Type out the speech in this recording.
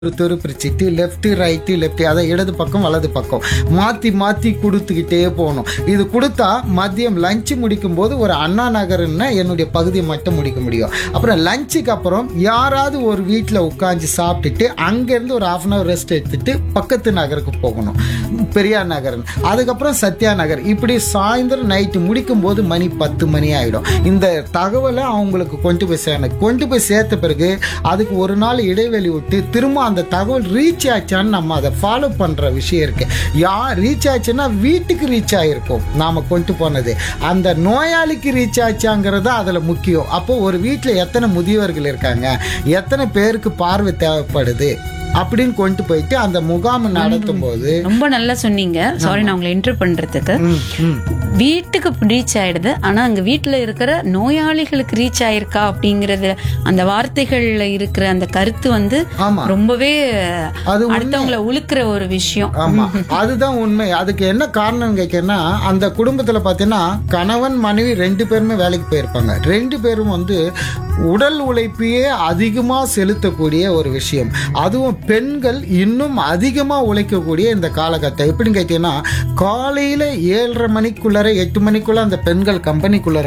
ஒரு தெரு பிரிச்சுட்டு லெஃப்ட் ரைட்டு லெஃப்ட் அதை இடது பக்கம் வலது பக்கம் மாற்றி மாற்றி கொடுத்துக்கிட்டே போகணும் இது கொடுத்தா மதியம் லஞ்ச் முடிக்கும் போது ஒரு அண்ணா நகர்னா என்னுடைய பகுதியை மட்டும் முடிக்க முடியும் அப்புறம் லஞ்சுக்கு அப்புறம் யாராவது ஒரு வீட்டில் உட்காந்து சாப்பிட்டுட்டு அங்கேருந்து ஒரு ஹாஃப் அன் ஹவர் ரெஸ்ட் எடுத்துட்டு பக்கத்து நகருக்கு போகணும் பெரியார் நகர் அதுக்கப்புறம் சத்யா நகர் இப்படி சாயந்தரம் நைட்டு முடிக்கும் போது மணி பத்து மணி ஆகிடும் இந்த தகவலை அவங்களுக்கு கொண்டு போய் சேரணும் கொண்டு போய் சேர்த்த பிறகு அதுக்கு ஒரு நாள் இடைவெளி விட்டு திரும்ப அந்த தகவல் ரீச் ஆச்சான்னு நம்ம அதை ஃபாலோ பண்ணுற விஷயம் இருக்கு யார் ரீச் ஆச்சுன்னா வீட்டுக்கு ரீச் ஆகிருக்கும் நாம் கொண்டு போனது அந்த நோயாளிக்கு ரீச் ஆச்சாங்கிறது அதில் முக்கியம் அப்போ ஒரு வீட்டில் எத்தனை முதியவர்கள் இருக்காங்க எத்தனை பேருக்கு பார்வை தேவைப்படுது அப்படின்னு கொண்டு போயிட்டு அந்த முகாம் நடத்தும் போது ரொம்ப நல்லா சொன்னீங்க சாரி நான் உங்களை இன்டர் பண்றதுக்கு ம், ம். வீட்டுக்கு ரீச் ஆயிடுது ஆனா அங்க வீட்டுல இருக்கிற நோயாளிகளுக்கு ரீச் ஆயிருக்கா அப்படிங்கறது அந்த வார்த்தைகள்ல இருக்கிற அந்த கருத்து வந்து ஆமா ரொம்பவே அது உண்மை. அடுத்தவங்களை உழுக்கிற ஒரு விஷயம் ஆமா அதுதான் உண்மை அதுக்கு என்ன காரணம் கேட்கனா அந்த குடும்பத்துல பாத்தீங்கன்னா கணவன் மனைவி ரெண்டு பேருமே வேலைக்கு போயிருப்பாங்க ரெண்டு பேரும் வந்து உடல் உழைப்பையே அதிகமா செலுத்தக்கூடிய ஒரு விஷயம் அதுவும் பெண்கள் இன்னும் அதிகமா உழைக்கக்கூடிய இந்த காலகட்டம் எப்படின்னு கேட்டீங்கன்னா காலையில ஏழரை மணிக்குள்ளார எட்டு மணிக்குள்ள அந்த பெண்கள் கம்பெனிக்குள்ளார